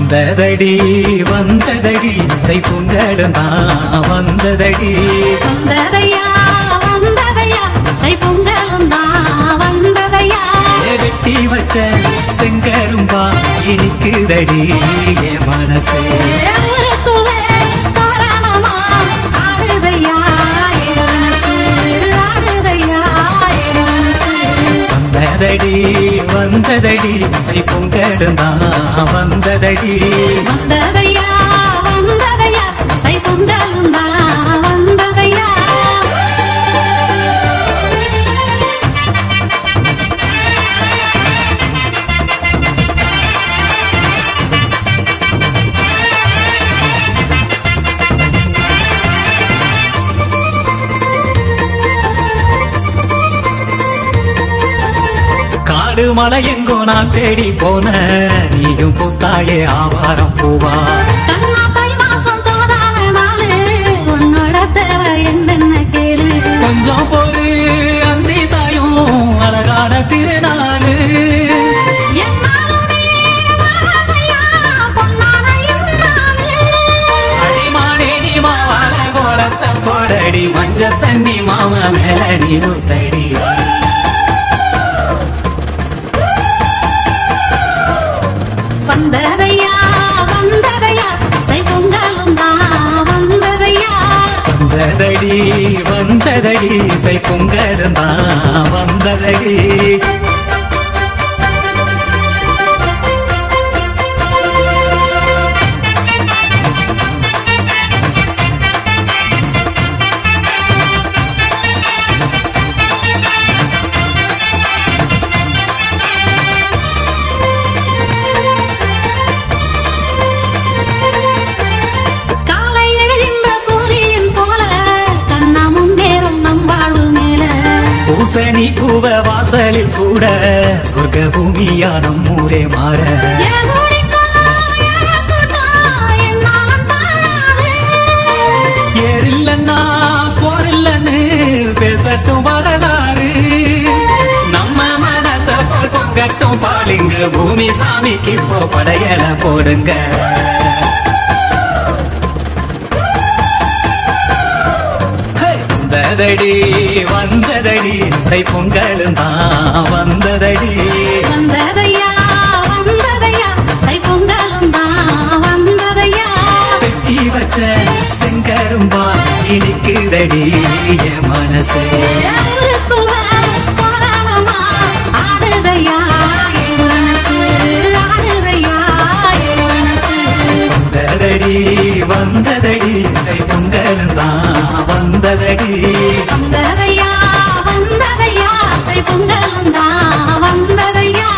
வந்ததடி வந்ததடி தை பொங்கலும் தான் வந்ததடி வந்ததையா வந்ததையா தை பொங்கலும் தான் வந்ததையா ஏ வெட்டி வச்ச செங்கரும்பா இனிக்குதடி என் மனசே ஊருக்குள்ளே தோரணமா ஆடுதையா என் மனசு ஆடுதையா என் மனசு வந்ததடி வந்ததடி தை பொங்கலும் தான் வந்ததடி வந்ததையா வந்ததையா தை பொங்கலும் தான் வந்ததையா காடு மலை எங்கோ நான் தேடி போன நீயும் பூத்தாயே ஆவாரம் பூவா கண்ணா தை மாசம் தோதான நாளு உன்னோட தேவை என்னென்ன கேளு கொஞ்சம் பொறு அந்தி சாயும் அழகான திருநாளு என்னாலுமே வாழையா பொன்னான இந்நாளு அடிமானே நீ மாவான கோலத்தை போடடி மஞ்ச தண்ணி மாம மேல நீ ஊத்தடி வந்ததையா வந்ததையா தை பொங்கலும் தான் வந்ததையா வந்ததடி வந்ததடி தை பொங்கலும் தான் வந்ததடி காலை எழுகின்ற சூரியன் போல கண்ணா முன்னேறும் நம் வாழ்வு மேல பூசணி பூவ வாசலில் சூட சொர்க்க பூமியானம் ஊரே மாற என் ஊடிக்கொள்ளா, என் சுட்டா, என் நாளம் தாழாது. ஏறில்லன்னா சோறில்லன்னு பேசட்டும் வரலாறு நம்ம மனச போல் பொங்கட்டும் பாடுங்க பூமி சாமிக்கு போ படையல போடுங்க ஹே! வந்ததடி வந்ததடி தை பொங்கலும் தான் வந்ததடி வந்ததையா வந்ததையா தை பொங்கலும் தான் வந்ததையா வெட்டி வச்ச செங்கரும்பா இனிக்குதடி என் மனசே ஊருக்குள்ள கோலாகலமா ஆடுதையா என் மனசு ஆடுதையா என் மனசு வந்ததடி வந்ததடி தை பொங்கலும் தான் வந்ததடி வந்ததையா வந்ததையா தை பொங்கலும் தான் வந்ததையா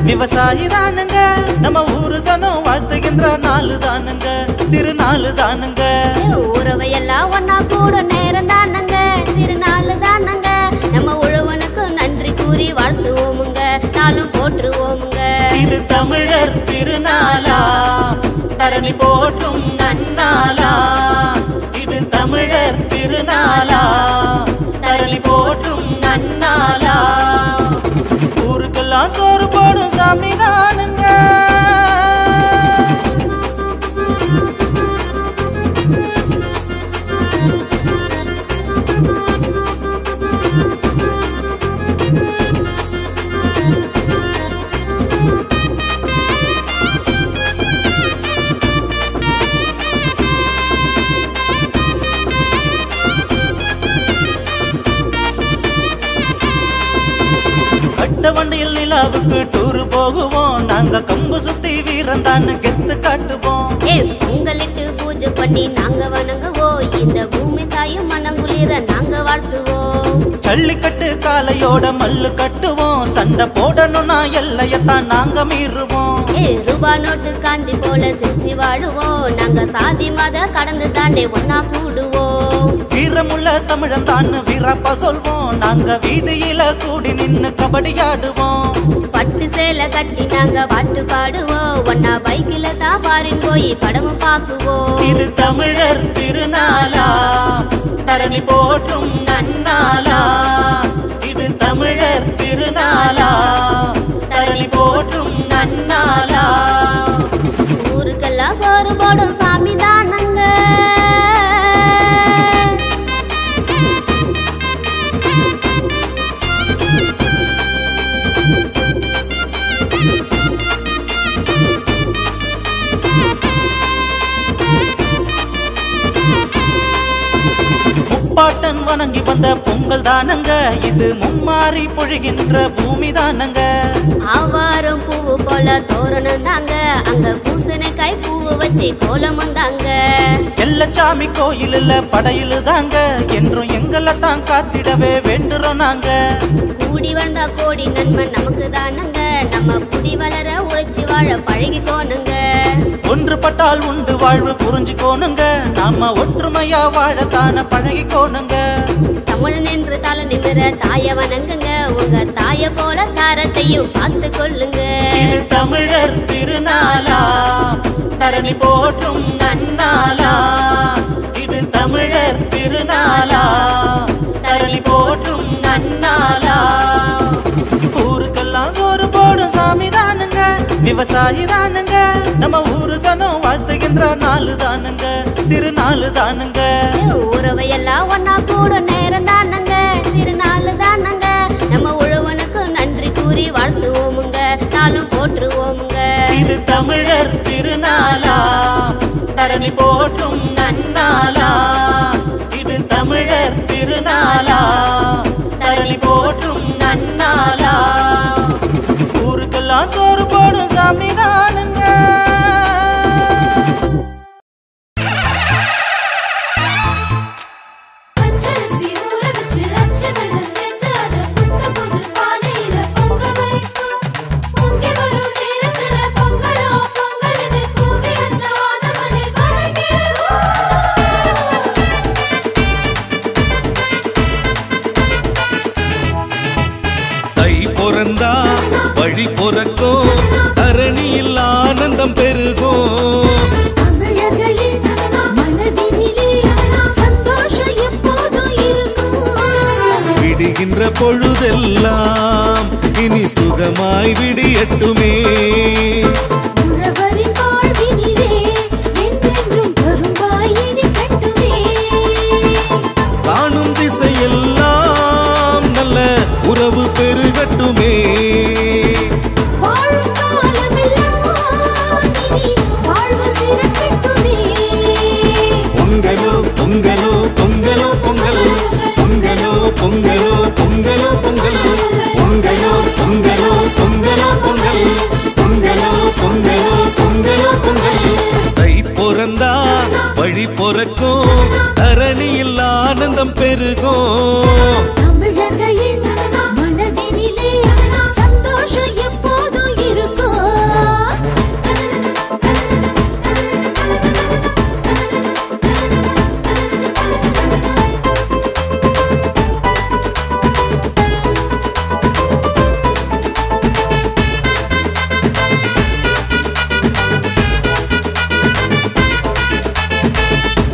விவசாயி தானுங்க நம்ம ஊரு சனம் வாழ்த்துகின்ற நாலு தானுங்க திருநாளு தானுங்க உறவையெல்லாம் ஒன்னா கூட நேரம் தானங்க திருநாள் தானங்க நம்ம உழவனுக்கு நன்றி கூறி வாழ்த்துவோமுங்க நாளும் போற்றுவோமுங்க இது தமிழர் திருநாளா தரணி போற்றும் நன்னாளா இது தமிழர் திருநாளா தரணி போற்றும் நன்னாளா ஊருக்கெல்லாம் சோறு போடும் சாமி தானுங்க கட்ட வண்டியில் நிலாவுக்கு டூரு போகுவோம் நாங்க கம்பு சுத்தி வீரன் தானு கெத்து காட்டுவோம் ஏ பொங்கலிட்டு பூஜை பண்ணி நாங்க வணங்குவோம் இந்த பூமி தாயும் மனங்குளிர நாங்க வாழ்த்துவோம் ஜல்லிக்கட்டு காலையோட மல்லு கட்டுவோம் சண்டை போடணும்னா எல்லையத்தான் நாங்க மீறுவோம் ஏ ரூபா நோட்டு காந்தி போல சிரிச்சு வாழுவோம் நாங்க சாதி மத கடந்து தானே ஒன்னா கூடுவோம் வீரமுள்ள தமிழன் தான் வீரப்பா சொல்வோம் நாங்க வீதியில கூடி நின்னு கபடி ஆடுவோம் பட்டு சேலை கட்டி நாங்க பாட்டு பாடுவோம் ஒன்னா பைக்கில தான் பாரின் போய் படமும் பாக்குவோம் இது தமிழர் திருநாளா தரணி போற்றும் நன்னாளா இது தமிழர் திருநாளா தரணி போற்றும் நன்னாளா ஊருக்கெல்லாம் சோறு போடும் சாமி தானங்க முப்பாட்டன் வணங்கி வந்த பொங்கல் தானங்க இது மும்மாறி பொழிகின்ற பூமி தானங்க ஆவாரம் பூவு போல தோரணம் தாங்க அங்க பூசணிக்காய் பூவு வச்சு கோலம் வந்தாங்க எல்லச்சாமி கோயிலில் படையிலு தாங்க என்றும் எங்களை தான் காத்திடவே வேண்டுறோம் நாங்க கூடி வந்தா கோடி நன்மை நமக்கு தானங்க நம்ம குடி வளர உழைச்சு வாழ பழகிக்கோனுங்க ஒன்றுபட்டால் உண்டு வாழ்வு புரிஞ்சுக்கோணுங்க நாம ஒற்றுமையா வாழத்தான பழகிக்கோணுங்க தமிழன் என்று தலை நிமிர தாய வணங்குங்க உங்க தாய போல தாரத்தையும் பார்த்து கொள்ளுங்க இது தமிழர் திருநாளா தரணி போற்றும் நன்னாளா இது தமிழர் திருநாளா தரணி போற்றும் நன்னாளா ஊருக்கெல்லாம் சோறு போடும் சாமி தானுங்க விவசாயி தானுங்க நம்ம ஊரு சனம் வாழ்த்துகின்ற நாலு தானுங்க திருநாளு தானுங்க உறவையெல்லாம் ஒன்னா கூட நேரம் தானங்க திருநாள் தானங்க நம்ம உழவனுக்கு நன்றி கூறி வாழ்த்துவோமுங்க நாளும் போற்றுவோமுங்க இது தமிழர் திருநாளா தரணி போற்றும் நன்னாளா இது தமிழர் திருநாளா தரணி போற்றும் நன்னாளா ஊருக்கெல்லாம் சோறு போடும் சாமி தானுங்க பச்சரிசி ஊற வச்சு அச்சு வெல்லம் சேர்த்து அதை புத்த புது பானையில பொங்க வைப்போம். பொங்கி வரும் நேரத்துல பொங்கலோ பொங்கலுன்னு கூவி அந்த ஆதமனை வணங்கிடுவோம். தை பொறந்தா வழி பொறக்கும் தரணியில் ஆனந்தம் பெருகும் தமிழர்களின் மனதினிலே சந்தோஷம் எப்போதும் இருக்கும் விடுகின்ற பொழுதெல்லாம் இனி சுகமாய் விடியட்டுமே உழவரின் வாழ்வினிலே என்றென்றும் கரும்பாய் இனி கட்டுமே காணும் திசையெல்லாம் நல்ல உறவு பெருகட்டுமே வாழும் காலமெல்லாம் இனி வாழ்வு சிறக்கட்டுமே பொங்கலோ பொங்கலோ பொங்கலோ பொங்கல் பொங்கலோ பொங்கலோ பொங்கலோ பொங்கல் பொங்கலோ பொங்கலோ பொங்கலோ பொங்கல் பொங்கலோ பொங்கலோ பொங்கலோ பொங்கல் தை பொறந்தா வழி பொறக்கும் தரணியில் ஆனந்தம் பெருகும் தமிழர்களின் மனதினிலே சந்தோஷம் எப்போதும் இருக்கும்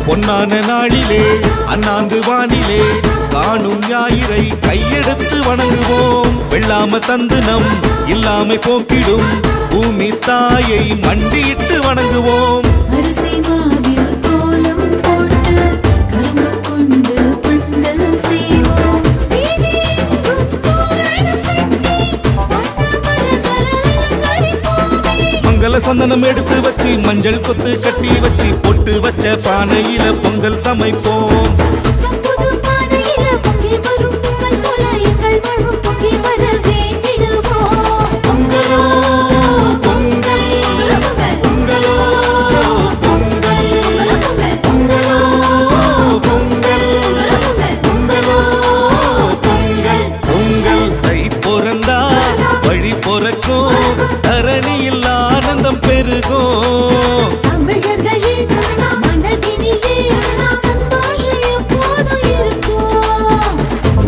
பொன்னான நாளிலே அண்ணாந்து வானிலே காணும் ஞாயிறை கையெடுத்து வணங்குவோம் வெள்ளாம தந்து நம் இல்லாமை போக்கிடும் பூமி தாயை மண்டியிட்டு வணங்குவோம் அரிசி மாவில் கோலம் போட்டு கரும்பு கொண்டு பந்தல் செய்வோம் வீதியெங்கும் தோரணம் கட்டி வண்ணமலர்களால் அலங்கரிப்போமே. மங்கள சந்தனம் எடுத்து வச்சு மஞ்சள் கொத்து கட்டி வச்சு பொட்டு வச்ச பானையில பொங்கல் சமைப்போம் புது பானையில பொங்கி வரும் பொங்கல் போல எங்கள் வாழும் பொங்கி வர வேண்டிடுவோம். பொங்கலோ பொங்கல் பொங்கலோ பொங்கல் பொங்கலோ பொங்கல் பொங்கலோ பொங்கல் பொங்கல் தை பிறந்தா வழி பிறக்கும் தரணியில் ஆனந்தம் பெருகும் தமிழர்களின் மனதினிலே சந்தோஷம் எப்போதும் இருக்கும்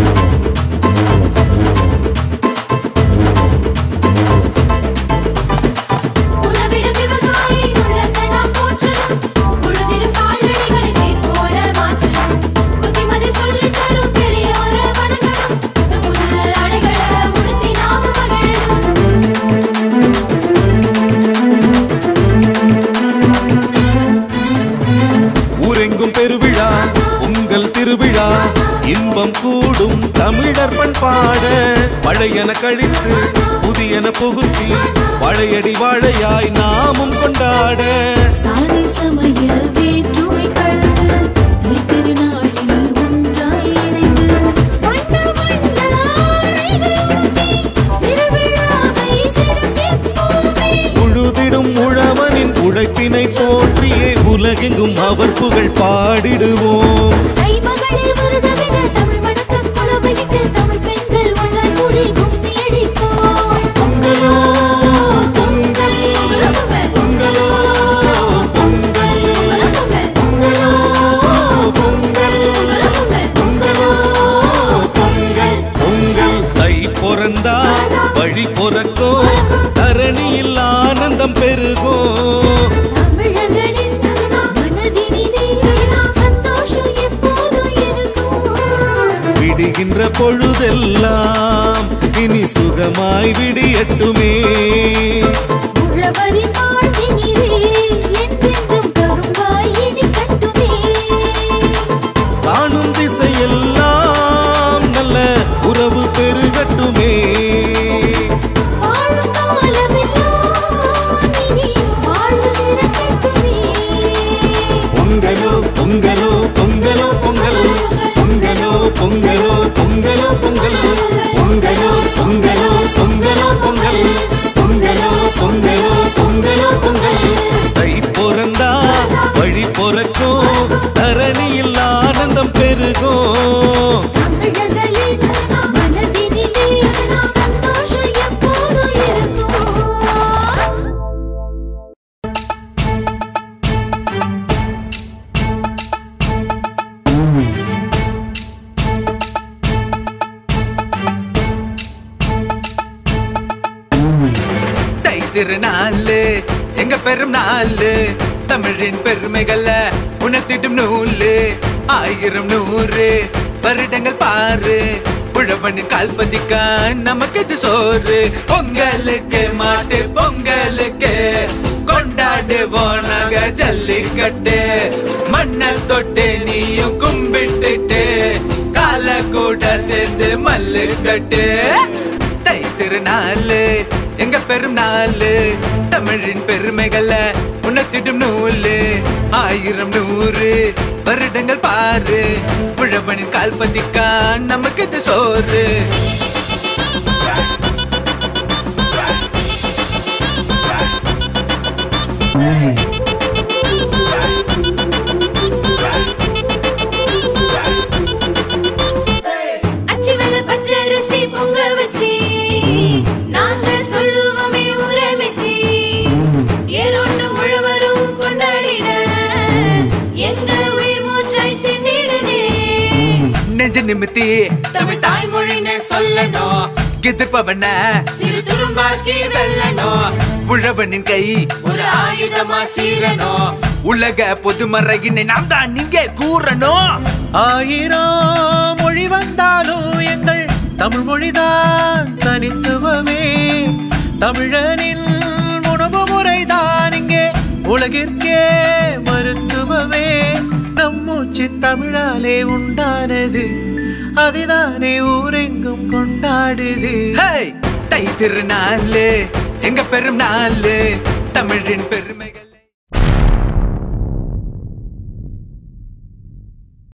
உணவிடும் விவசாயி உள்ளத்தை நாம் போற்றணும் உழுதிடும் பால்வெளிகளை நீர் போல மாற்றணும் புத்திமதி சொல்லித் தரும் பெரியோரை வணங்கணும் புது புது அடைகளை உடுத்தி நாம மகிழணும் ஊரெங்கும் பெருவிழா உங்கள் திருவிழா இன்பம் கூடும் தமிழர் பண்பாட பழையன கழித்து புதியன புகுத்தி பழையடி வாழையாய் நாமும் கொண்டாட சாதி சமய வேற்றுமை கலந்து திருநாளில் ஒன்றாய் இணைந்து வண்ண வண்ண ஆடைகளுடுத்தி திருவிழாவை சிறப்பிப்போமே. உழுதிடும் உழவனின் உழைப்பினை போற்றியே உலகெங்கும் அவர் புகழ் பாடிடுவோம் தை மகளே வருகவென தமிழ் மணக்க குலவையிட்டு தமிழ் பெண்கள் ஒன்றாய் கூடி கும்மி அடிப்போம். பொங்கலோ பொங்கல் பொங்கலோ பொங்கல் பொங்கலோ பொங்கல் பொங்கலோ பொங்கல் பொங்கல் தை பிறந்தா வழி பிறக்கும் தரணியில் ஆனந்தம் பெருகும் தமிழர்களின் மனதினிலே சந்தோஷம் எப்போதும் இருக்கும் விடுகின்ற பொழுதெல்லாம் இனி சுகமாய் விடியட்டுமே உழவரின் வாழ்வினிலே என்றென்றும் கரும்பாய் இனிக்கட்டுமே. காணும் திசையெல்லாம் நல்ல உறவு பெருகட்டுமே வாழும் காலமெல்லாம் இனி வாழ்வு சிறக்கட்டுமே. பொங்கலோ பொங்கலோ பொங்கலோ பொங்கல் பொங்கலோ பொங்கலோ பொங்கலோ பொங்கல் பொங்கலோ பொங்கலோ பொங்கலோ பொங்கல் பொங்கலோ பொங்கலோ பொங்கலோ பொங்கல் தை பிறந்தா வழி பிறக்கும் தரணியில் ஆனந்தம் பெருகும் தமிழர்களின் மனதினிலே சந்தோஷம் எப்போதும் இருக்கும் தை திருநாளு எங்க பெரும் நாளு தமிழின் பெருமைகள உணர்த்திடும் நூலு ஆயிரம் நூறு வருடங்கள் பாரு உழவனின் கால் பதிக்க நமக்கு இது சோறு பொங்கலுக்கு மாட்டு பொங்கலுக்கு கொண்டாடுவோம் நாங்க ஜல்லிக்கட்டு மண்ணை தொட்டு நீயும் கும்பிட்டுட்டு கால கூட சேர்ந்து மல்லு கட்டு தை திருநாளு எங்க பெரும் நாளு தமிழின் பெருமைகளை உணர்த்திடும் நூலு ஆயிரம் நூறு வருடங்கள் பாரு உழவனின் கால் பதிக்க நமக்கு இது சோறு அச்சி வெள்ளை பச்சரிசி பொங்க வச்சி நாங்க சொல்லுவோமே ஊற வச்சி ஏரோட்டு உழவரும் கொண்டாடிட எங்க உயிர் மூச்சாய் சிந்திடுதே நெஞ்ச நிமித்தி தமிழ் தாய்மொழின்னு சொல்லணும் எதிர்ப்பவன சிறு துரும்பாக்கி வெல்லணும் உழவனின் கை ஒரு ஆயுதமா சீரணும் உலக பொதுமறையினை நாம் தான் நீங்க கூறணும் ஆயிரம் மொழி வந்தாலும் எங்கள் தமிழ் மொழிதான் தனித்துவமே தமிழனின் உணவு முறைதான் இங்கே உலகிற்கே மருத்துவமே நம் மூச்சு தமிழாலே உண்டானது அதுதானே ஊரெங்கும் கொண்டாடுது ஹே! தை திருநாள் எங்க பெரும் நாள் தமிழின் பெருமைகள்